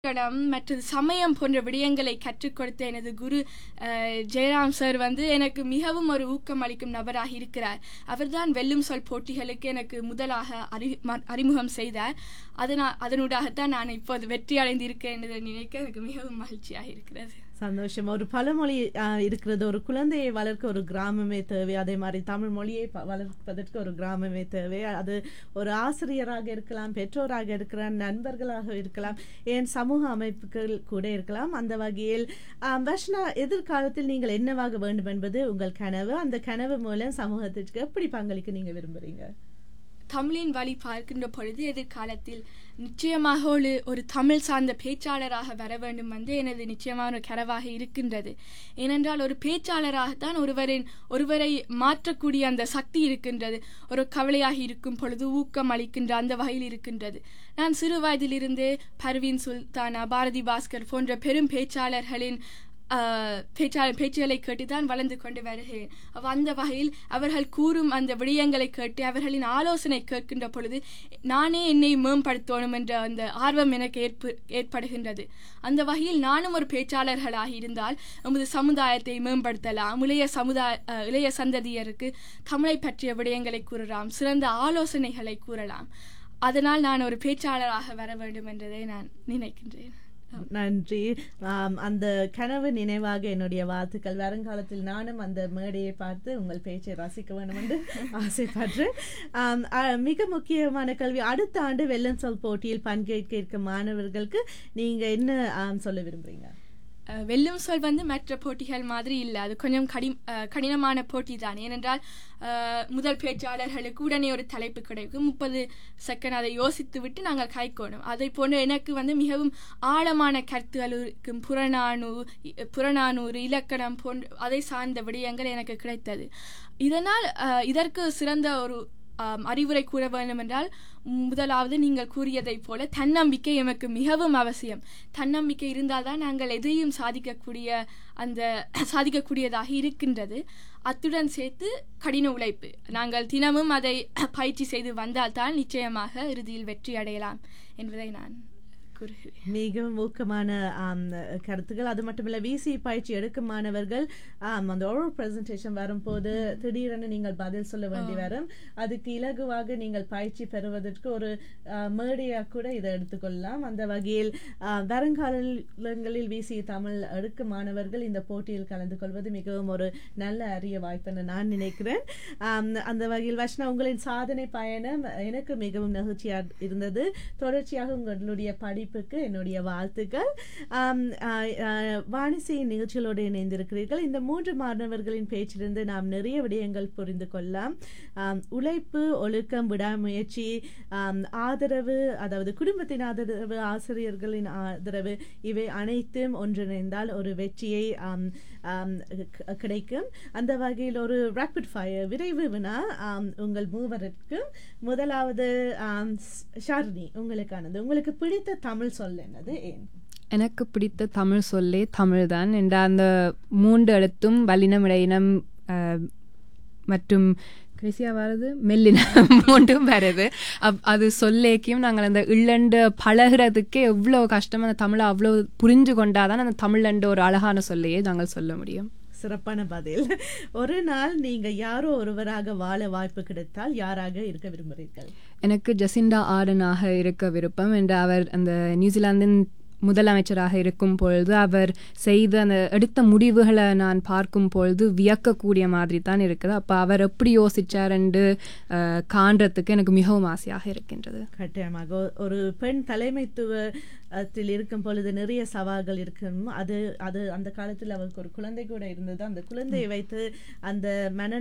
இலக்கணம் மற்றது சமயம் போன்ற விடயங்களை கற்றுக் கொடுத்த எனது குரு அஹ், ஜெயராம் சார் வந்து எனக்கு மிகவும் ஒரு ஊக்கம் அளிக்கும் நபராக இருக்கிறார் அவர்தான் வெல்லும் சொல் போட்டிகளுக்கு எனக்கு முதலாக அறி ம- அறிமுகம் செய்தார் அதனால் அதனூடாகத்தான் நான் இப்போது வெற்றி அடைந்திருக்கேன் என்று நினைக்க எனக்கு மிகவும் மகிழ்ச்சியாக இருக்கிறது சந்தோஷம் ஒரு பழமொழி ஆஹ், இருக்கிறது ஒரு குழந்தையை வளர்க்க ஒரு கிராமமே தேவை அதே மாதிரி தமிழ் மொழியை ப- வளர்ப்பதற்கு ஒரு கிராமமே தேவை அது ஒரு ஆசிரியராக இருக்கலாம் பெற்றோராக இருக்கலாம் நண்பர்களாக இருக்கலாம் ஏன் சமூக அமைப்புகள் கூட இருக்கலாம் அந்த வகையில் ஆஹ், வர்ஷனா எதிர்காலத்தில் நீங்கள் என்னவாக வேண்டும் என்பது உங்கள் கனவு அந்த கனவு மூலம் சமூகத்திற்கு எப்படி பங்களிக்க நீங்க விரும்புறீங்க தமிழின் வழி பார்க்கின்ற பொழுது எதிர்காலத்தில் நிச்சயமாக ஒரு ஒரு தமிழ் சார்ந்த பேச்சாளராக வர வேண்டும் வந்து எனது நிச்சயமான ஒரு கனவாக இருக்கின்றது ஏனென்றால் ஒரு பேச்சாளராகத்தான் ஒருவரின் ஒருவரை மாற்றக்கூடிய அந்த சக்தி இருக்கின்றது ஒரு கவலையாக இருக்கும் பொழுது ஊக்கம் அளிக்கின்ற அந்த வகையில் இருக்கின்றது நான் சிறு வயதிலிருந்தே பர்வீன் சுல்தானா பாரதி பாஸ்கர் போன்ற பெரும் பேச்சாளர்களின் ஆஹ், பேச்சாளர் பேச்சுகளை கேட்டுதான் வளர்ந்து கொண்டு வருகிறேன் அவ் அந்த வகையில் அவர்கள் கூறும் அந்த விடயங்களை கேட்டு அவர்களின் ஆலோசனை கேட்கின்ற பொழுது நானே என்னை மேம்படுத்தணும் என்ற அந்த ஆர்வம் எனக்கு ஏற்பு ஏற்படுகின்றது அந்த வகையில் நானும் ஒரு பேச்சாளர்களாக இருந்தால் நமது சமுதாயத்தை மேம்படுத்தலாம் இளைய சமுதாய அஹ், இளைய சந்ததியருக்கு தமிழை பற்றிய விடயங்களை கூறலாம் சிறந்த ஆலோசனைகளை கூறலாம் அதனால் நான் ஒரு பேச்சாளராக வர வேண்டும் என்றதை நான் நினைக்கின்றேன் நன்றி ஆம், அந்த கனவு நினைவாக என்னுடைய வாழ்த்துக்கள் வருங்காலத்தில் நானும் அந்த மேடையை பார்த்து உங்கள் பேச்சை ரசிக்க வேண்டும் என்று ஆசைப்படுறேன் ஆம், அ, மிக முக்கியமான கல்வி அடுத்த ஆண்டு வெள்ளம் சொல் போட்டியில் பங்கேற்க இருக்கும் மாணவர்களுக்கு நீங்க என்ன ஆம், சொல்ல விரும்புறீங்க அஹ் வெல்லும் சொல் வந்து மற்ற போட்டிகள் மாதிரி இல்லை அது கொஞ்சம் கடி அஹ் கடினமான போட்டி தான் ஏனென்றால் அஹ் முதல் பேச்சாளர்களுக்கு உடனே ஒரு தலைப்பு கிடைக்கும் முப்பது செகண்ட் அதை யோசித்து விட்டு நாங்கள் கைக்கோணும் அதை போன்று எனக்கு வந்து மிகவும் ஆழமான கருத்துகள் இருக்கும் புறநானூறு இ- புறநானூறு இலக்கணம் போன்ற அதை சார்ந்த விடயங்கள் எனக்கு கிடைத்தது இதனால் அஹ் இதற்கு சிறந்த ஒரு ஆம், அறிவுரை கூற வேண்டும் என்றால் முதலாவது நீங்கள் கூறியதைப் போல தன்னம்பிக்கை எமக்கு மிகவும் அவசியம் தன்னம்பிக்கை இருந்தால்தான் நாங்கள் எதையும் சாதிக்கக்கூடிய அந்த சாதிக்கக்கூடியதாக இருக்கின்றது அத்துடன் சேர்த்து கடின உழைப்பு நாங்கள் தினமும் அதை பயிற்சி செய்து வந்தால்தான் நிச்சயமாக இறுதியில் வெற்றி அடையலாம் என்பதை நான் கூறுகிறேன் மிகவும் ஊக்கமான ஆம், கருத்துக்கள் அது மட்டுமில்ல விசி பயிற்சி எடுக்கும் மாணவர்கள் ஆம், அந்த ஓரல் பிரசன்டேஷன் வரும்போது திடீரென நீங்கள் பதில் சொல்ல வேண்டி வரும் அதுக்கு இலகுவாக நீங்கள் பயிற்சி பெறுவதற்கு ஒரு ஆ, மேடையாக கூட இதை எடுத்துக்கொள்ளலாம் அந்த வகையில் ஆ, வருங்காலங்களில் விசி தமிழ் எடுக்கும் மாணவர்கள் இந்த போட்டியில் கலந்து கொள்வது மிகவும் ஒரு நல்ல அரிய வாய்ப்புன்னு நான் நினைக்கிறேன் ஆம், அந்த வகையில் வஷ்ணா உங்களின் சாதனை பயணம் எனக்கு மிகவும் நெகிழ்ச்சியாக இருந்தது தொடர்ச்சியாக உங்களுடைய படிப்புக்கு என்னுடைய வாழ்த்துக்கள் ஆம், ஆ, ஆ, வாணிசியின் நிகழ்ச்சிகளோடு இணைந்திருக்கிறீர்கள் இந்த மூன்று மாணவர்களின் பேச்சிலிருந்து நாம் நிறைய விடயங்கள் புரிந்து கொள்ளலாம் ஆம், உழைப்பு ஒழுக்கம் விடாமுயற்சி ஆம், ஆதரவு அதாவது குடும்பத்தின் ஆதரவு ஆசிரியர்களின் ஆதரவு இவை அனைத்தும் ஒன்றிணைந்தால் ஒரு வெற்றியை ஆம், ஆம், க- கிடைக்கும் அந்த வகையில் ஒரு ரேபிட் ஃபயர் விரைவு வினா ஆம், உங்கள் மூவருக்கும் முதலாவது ஆம், ஸ்- ஷாலினி உங்களுக்கானது உங்களுக்கு பிடித்த தமிழ் சொல் என்னது ஏன் எனக்கு பிடித்த தமிழ் சொல்லே தமிழ்தான் என்ற அந்த மூன்று எழுத்தும் வல்லினம் இடையினம் அஹ், மற்றும் கடைசியாக வருது மெல்லினம் மூன்றும் வருது அப் அது சொல்லேக்கியும் நாங்கள் அந்த இள்ளண்டு பழகுறதுக்கே எவ்வளோ கஷ்டம் அந்த தமிழை அவ்வளோ புரிஞ்சு கொண்டாதான் அந்த தமிழண்டு ஒரு அழகான சொல்லையே நாங்கள் சொல்ல முடியும் சிறப்பான பதில் ஒரு நாள் நீங்க யாரோ ஒருவராக வாழ வாய்ப்பு கிடைத்தால் யாராக இருக்க விரும்புகிறீர்கள் எனக்கு ஜசிண்டா ஆர்டனாக இருக்க விருப்பம் என்று அவர் அந்த நியூசிலாந்தின் முதலமைச்சராக இருக்கும் பொழுது அவர் செய்த அந்த எடுத்த முடிவுகளை நான் பார்க்கும் பொழுது வியக்கக்கூடிய மாதிரி தான் இருக்குது அப்போ அவர் எப்படி யோசிச்சார் என்று அஹ், காண்றதுக்கு எனக்கு மிகவும் ஆசையாக இருக்கின்றது கட்டாயமாக ஒ- ஒரு பெண் தலைமைத்துவத்தில் இருக்கும் பொழுது நிறைய சவால்கள் இருக்கும் அது அது அந்த காலத்தில் அவருக்கு ஒரு குழந்தை கூட இருந்தது அந்த குழந்தையை வைத்து அந்த மன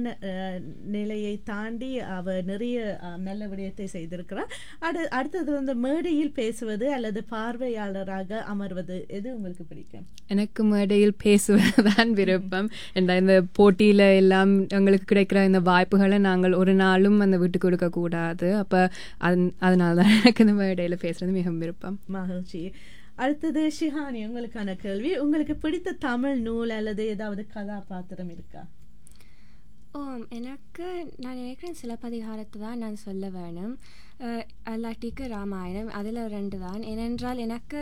நிலையை தாண்டி அவர் நிறைய அஹ், நல்ல விடயத்தை செய்திருக்கிறார் அடு அடுத்தது வந்து மேடையில் பேசுவது அல்லது பார்வையாளராக அமர்வது எது உங்களுக்கு பிடிக்கும் எனக்கு மேடையில் பேசுவதுதான் விருப்பம் என்ற இந்த போட்டியில எல்லாம் எங்களுக்கு கிடைக்கிற இந்த வாய்ப்புகளை நாங்கள் ஒரு நாளும் அந்த விட்டு கொடுக்க கூடாது அப்ப அதன்- அதனால தான் எனக்கு இந்த மேடையில பேசுறது மிகவும் விருப்பம் மகிழ்ச்சி அடுத்தது ஷிஹானி உங்களுக்கான கேள்வி உங்களுக்கு பிடித்த தமிழ் நூல் அல்லது ஏதாவது கதாபாத்திரம் இருக்கா ஓ எனக்கு நான் நினைக்கிறேன் சிலப்பதிகாரத்தை தான் நான் சொல்ல வேணும் அஹ், அல்லாட்டிக்கு ராமாயணம் அதில் ரெண்டு தான் ஏனென்றால் எனக்கு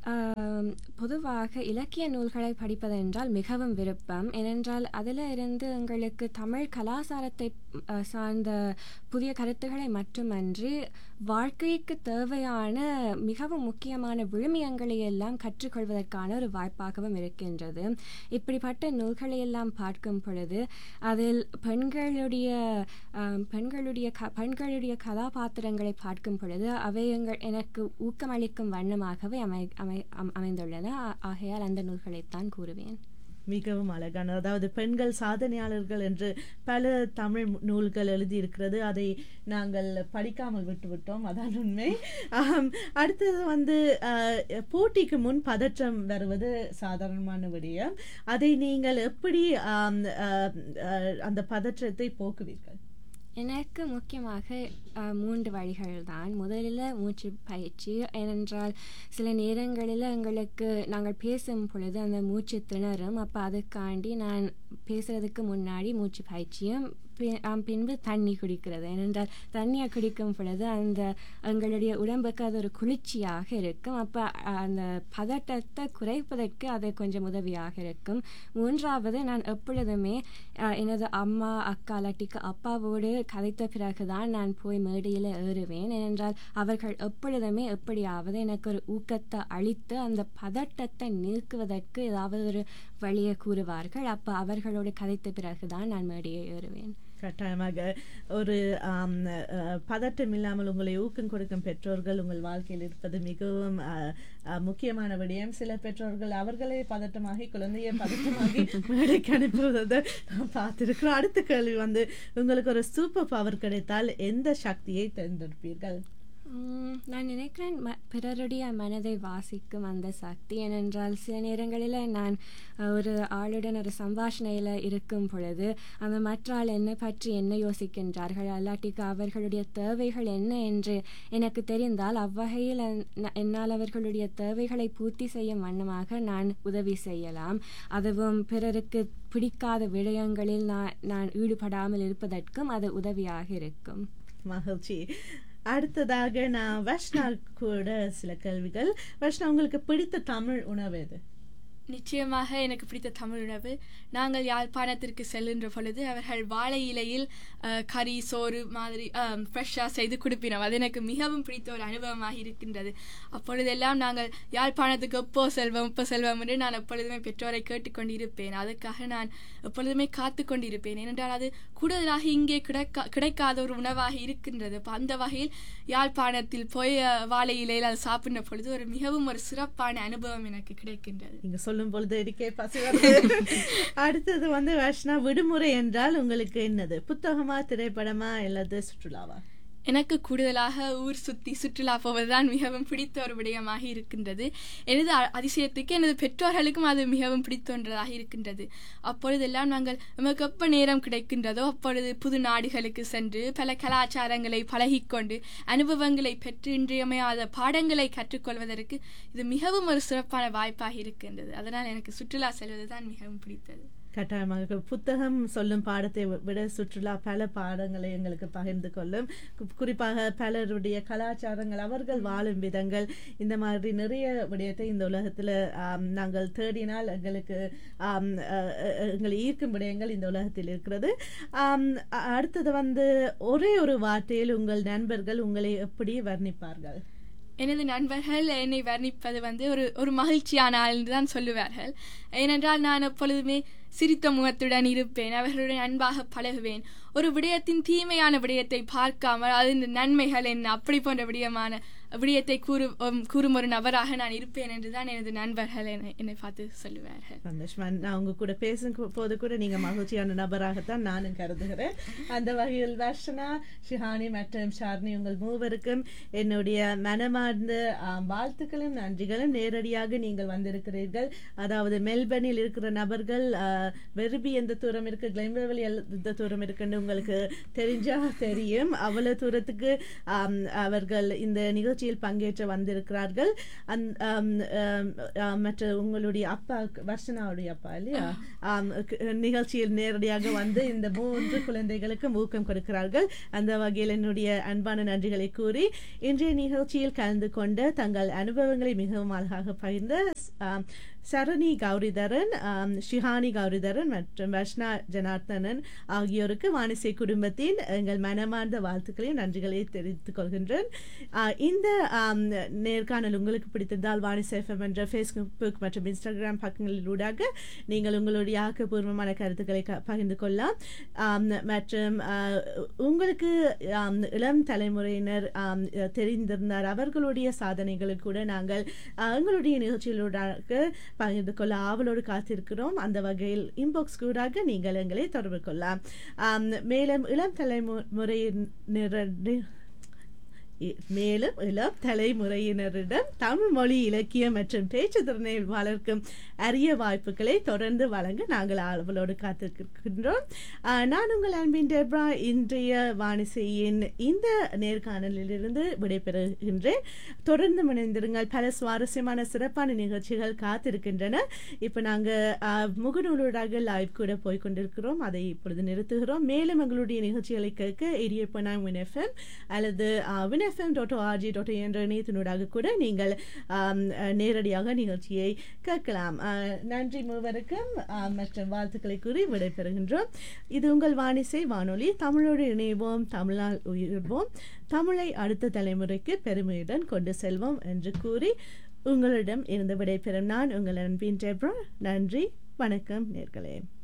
ஆம், பொதுவாக இலக்கிய நூல்களை படிப்பதென்றால் மிகவும் விருப்பம் ஏனென்றால் அதில் இருந்து எங்களுக்கு தமிழ் கலாச்சாரத்தை அ, சார்ந்த புதிய கருத்துக்களை மட்டுமன்றி வாழ்க்கைக்கு தேவையான மிகவும் முக்கியமான விழுமியங்களை எல்லாம் கற்றுக்கொள்வதற்கான ஒரு வாய்ப்பாகவும் இருக்கின்றது இப்படிப்பட்ட நூல்களை எல்லாம் பார்க்கும் பொழுது அதில் பெண்களுடைய ஆம், பெண்களுடைய க பெண்களுடைய கதாபாத்திரங்களை பார்க்கும் பொழுது அவை எங்கள் எனக்கு ஊக்கமளிக்கும் வண்ணமாகவே அமை அமை அம்- அமைந்துள்ளன ஆ- ஆகையால் அந்த நூல்களைத்தான் கூறுவேன் மிகவும் அழகான அதாவது பெண்கள் சாதனையாளர்கள் என்று பல தமிழ் நூல்கள் எழுதியிருக்கிறது அதை நாங்கள் படிக்காமல் விட்டுவிட்டோம் அதான் உண்மை ஆம், அடுத்தது வந்து அஹ், போட்டிக்கு முன் பதற்றம் வருவது சாதாரணமான விடயம் அதை நீங்கள் எப்படி ஆம், அஹ், அஹ், அந்த பதற்றத்தை போக்குவீர்கள் எனக்கு முக்கியமாக அஹ், மூன்று வழிகள் தான் முதலில் மூச்சு பயிற்சி ஏனென்றால் சில நேரங்களில் எங்களுக்கு நாங்கள் பேசும் பொழுது அந்த மூச்சு திணறும் அப்போ அதுக்காண்டி நான் பேசுறதுக்கு முன்னாடி மூச்சு பயிற்சியும் பி- ஆம், பின்பு தண்ணி குடிக்கிறது ஏனென்றால் தண்ணியை குடிக்கும் பொழுது அந்த எங்களுடைய உடம்புக்கு அது ஒரு குளிர்ச்சியாக இருக்கும் அப்போ அந்த பதட்டத்தை குறைப்பதற்கு அது கொஞ்சம் உதவியாக இருக்கும் மூன்றாவது நான் எப்பொழுதுமே அஹ், எனது அம்மா அக்கா இல்லாட்டிக்கு அப்பாவோடு கதைத்த பிறகுதான் நான் போய் மேடையில் ஏறுவேன் ஏனென்றால் அவர்கள் எப்பொழுதுமே எப்படியாவது எனக்கு ஒரு ஊக்கத்தை அளித்து அந்த பதட்டத்தை நீக்குவதற்கு ஏதாவது ஒரு வழியை கூறுவார்கள் அப்போ அவர்களோடு கதைத்த பிறகுதான் நான் மேடையை ஏறுவேன் கட்டாயமாக ஒரு ஆம், அஹ், பதட்டம் இல்லாமல் உங்களை ஊக்கம் கொடுக்கும் பெற்றோர்கள் உங்கள் வாழ்க்கையில் இருப்பது மிகவும் அஹ், அஹ், முக்கியமான விடயம் சில பெற்றோர்கள் அவர்களே பதட்டமாகி குழந்தையை பதட்டமாகி மேடைக்கு அனுப்புவதை நான் பார்த்திருக்கிறோம் அடுத்த கேள்வி வந்து உங்களுக்கு ஒரு சூப்பர் பவர் கிடைத்தால் எந்த சக்தியை தேர்ந்தெடுப்பீர்கள் உம், நான் நினைக்கிறேன் ம பிறருடைய மனதை வாசிக்கும் அந்த சக்தி ஏனென்றால் சில நேரங்களில் நான் அஹ், ஒரு ஆளுடன் ஒரு சம்பாஷணையில் இருக்கும் பொழுது அந்த மற்ற ஆள் என்னை பற்றி என்ன யோசிக்கின்றார்கள் அல்லாட்டிக்கு அவர்களுடைய தேவைகள் என்ன என்று எனக்கு தெரிந்தால் அவ்வகையில் அந்- ந- என்னால் அவர்களுடைய தேவைகளை பூர்த்தி செய்யும் வண்ணமாக நான் உதவி செய்யலாம் அதுவும் பிறருக்கு பிடிக்காத விடயங்களில் நான் நான் ஈடுபடாமல் இருப்பதற்கும் அது உதவியாக இருக்கும் மகிழ்ச்சி அடுத்ததாக நான் வஷ்ணா கூட சில கேள்விகள் வஷ்ணா உங்களுக்கு பிடித்த தமிழ் உணவு எது நிச்சயமாக எனக்கு பிடித்த தமிழ் உணவு நாங்கள் யாழ்ப்பாணத்திற்கு செல்கின்ற பொழுது அவர்கள் வாழை இலையில் அஹ், கறி சோறு மாதிரி ஃப்ரெஷ்ஷாக செய்து கொடுப்பினோம் அது எனக்கு மிகவும் பிடித்த ஒரு அனுபவமாக இருக்கின்றது அப்பொழுதெல்லாம் நாங்கள் யாழ்ப்பாணத்துக்கு எப்போ செல்வோம் எப்போ செல்வோம் என்று நான் எப்பொழுதுமே பெற்றோரை கேட்டுக்கொண்டிருப்பேன் அதுக்காக நான் எப்பொழுதுமே காத்து கொண்டிருப்பேன் ஏனென்றால் அது கூடுதலாக இங்கே கிடைக்கா கிடைக்காத ஒரு உணவாக இருக்கின்றது அப்ப அந்த வகையில் யாழ்ப்பாணத்தில் போய் அஹ், வாழை இலையில் அது சாப்பிடுற பொழுது ஒரு மிகவும் ஒரு சிறப்பான அனுபவம் எனக்கு கிடைக்கின்றது நீங்க சொல்லும் பொழுது இருக்கே பசி வருது அடுத்தது வந்து வஷ்ணா விடுமுறை என்றால் உங்களுக்கு என்னது புத்தகமா திரைப்படமா அல்லது சுற்றுலாவா எனக்கு கூடுதலாக ஊர் சுத்தி சுற்றுலா போவதுதான் மிகவும் பிடித்த ஒரு விடயமாக இருக்கின்றது எனது அ- அதிசயத்துக்கு எனது பெற்றோர்களுக்கும் அது மிகவும் பிடித்த ஒன்றதாக இருக்கின்றது அப்பொழுதெல்லாம் நாங்கள் நமக்கு எப்ப நேரம் கிடைக்கின்றதோ அப்பொழுது புது நாடுகளுக்கு சென்று பல கலாச்சாரங்களை பழகிக்கொண்டு அனுபவங்களை பெற்று இன்றியமையாத பாடங்களை கற்றுக்கொள்வதற்கு இது மிகவும் ஒரு சிறப்பான வாய்ப்பாக இருக்கின்றது அதனால் எனக்கு சுற்றுலா செல்வதுதான் மிகவும் பிடித்தது கட்டாயமாக புத்தகம் சொல்லும் பாடத்தை வி- விட சுற்றுலா பல பாடங்களை எங்களுக்கு பகிர்ந்து கொள்ளும் கு- குறிப்பாக பலருடைய கலாச்சாரங்கள் அவர்கள் வாழும் விதங்கள் இந்த மாதிரி நிறைய விடயத்தை இந்த உலகத்துல ஆம், நாங்கள் தேடினால் எங்களுக்கு ஆம், அ- அ- எங்களை ஈர்க்கும் விடயங்கள் இந்த உலகத்தில் இருக்கிறது ஆம், அ- அடுத்தது வந்து ஒரே ஒரு வார்த்தையில் உங்கள் நண்பர்கள் உங்களை எப்படி வர்ணிப்பார்கள் எனது நண்பர்கள் என்னை வர்ணிப்பது வந்து ஒரு ஒரு மகிழ்ச்சியான ஆள் என்று தான் சொல்லுவார்கள் ஏனென்றால் நான் எப்பொழுதுமே சிரித்த முகத்துடன் இருப்பேன் அவர்களுடன் அன்பாக பழகுவேன் ஒரு விடயத்தின் தீமையான விடயத்தை பார்க்காமல் அதன் நன்மைகள் என்ன அப்படி போன்ற விடயமான விடயத்தை கூறு உம், கூறும் ஒரு நபராக நான் இருப்பேன் என்று தான் எனது நண்பர்கள் என்னை என்னை பார்த்து சொல்லுவார்கள் சந்தோஷமா நான் உங்க கூட பேசும் கு- போது கூட நீங்க மகிழ்ச்சியான நபராகத்தான் நானும் கருதுகிறேன் அந்த வகையில் தர்ஷனா ஷிஹானி மற்றும் ஷார்னி உங்கள் மூவருக்கும் என்னுடைய மனமார்ந்த ஆம், வாழ்த்துக்களும் நன்றிகளும் நேரடியாக நீங்கள் வந்திருக்கிறீர்கள் அதாவது மெல்பர்னில் இருக்கிற நபர்கள் ஆ, வெறுபி எந்த தூரம் இருக்கு கிளைம்பவெளி எந்த தூரம் இருக்குன்னு உங்களுக்கு தெரிஞ்சா தெரியும் அவ்வளவு தூரத்துக்கு ஆம், அவர்கள் இந்த நிகழ்ச்சி நிகழ்ச்சியில் பங்கேற்று வந்திருக்கிறார்கள் அந் ஆம், ஆம், ஆம், மற்ற உங்களுடைய அப்பா வர்ஷனாவுடைய அப்பா இல்லையா ஆம், க- நிகழ்ச்சியில் நேரடியாக வந்து இந்த மூன்று குழந்தைகளுக்கு ஊக்கம் கொடுக்கிறார்கள் அந்த வகையில் என்னுடைய அன்பான நன்றிகளை கூறி இன்றைய நிகழ்ச்சியில் கலந்து கொண்ட தங்கள் அனுபவங்களை மிகவும் அழகாக பகிர்ந்த ஆம், சரணி கௌரிதரன் ஆம், ஷிஹானி கௌரிதரன் மற்றும் வர்ஷ்ணா ஜனார்த்தனன் ஆகியோருக்கு வாணிசை குடும்பத்தின் எங்கள் மனமார்ந்த வாழ்த்துக்களையும் நன்றிகளையும் தெரிவித்துக் கொள்கின்றேன் ஆ, இந்த ஆம், நேர்காணல் உங்களுக்கு பிடித்திருந்தால் வாணிசை எஃப்எம் என்ற ஃபேஸ்புக் மற்றும் இன்ஸ்டாகிராம் பக்கங்களிலூடாக நீங்கள் உங்களுடைய ஆக்கப்பூர்வமான கருத்துக்களை க- பகிர்ந்து கொள்ளலாம் ஆம், மற்றும் ஆ, உங்களுக்கு ஆம், இளம் தலைமுறையினர் ஆம், தெரிந்திருந்தார் அவர்களுடைய சாதனைகளை கூட நாங்கள் ஆ, எங்களுடைய நிகழ்ச்சிகளூடாக பகிர்ந்து கொள்ள ஆவலோடு காத்திருக்கிறோம் அந்த வகையில் இன்பாக்ஸ் கூடாக நீங்கள் எங்களை தொடர்பு கொள்ளலாம் ஆம், மேலும் இளம் தலைமுறையினர் இ- மேலும் இளம் தலைமுறையினரிடம் தமிழ் மொழி இலக்கியம் மற்றும் பேச்சு திறனை வளர்க்கும் அரிய வாய்ப்புகளை தொடர்ந்து வழங்க நாங்கள் ஆவலோடு காத்திருக்கின்றோம் ஆஹ், நான் உங்கள் அன்பின் டெப்ரா இன்றைய வானிசையின் இந்த நேர்காணலிலிருந்து விடைபெறுகின்றேன் தொடர்ந்து இணைந்திருங்கள் பல சுவாரஸ்யமான சிறப்பான நிகழ்ச்சிகள் காத்திருக்கின்றன இப்போ நாங்கள் முகநூலூடாக லைவ் கூட போய் கொண்டிருக்கிறோம் அதை இப்பொழுது நிறுத்துகிறோம் மேலும் எங்களுடைய நிகழ்ச்சிகளை கேட்க eight point nine Win FM அல்லது வின்எஃப்எம் டாட் ஆர்ஜி டாட் என்ற இணையத்தினூடாக கூட நீங்கள் ஆம், அஹ், நேரடியாக நிகழ்ச்சியை கேட்கலாம் அஹ், நன்றி மூவருக்கும் ஆஹ், மற்றும் வாழ்த்துக்களை கூறி விடைபெறுகின்றோம் இது உங்கள் வானிசை வானொலி தமிழோடு இணைவோம் தமிழால் உயிர்வோம் தமிழை அடுத்த தலைமுறைக்கு பெருமையுடன் கொண்டு செல்வோம் என்று கூறி உங்களிடம் இருந்து விடைபெறும் நான் உங்கள் அன்பின் டெப்ரா நன்றி வணக்கம் நேர்களே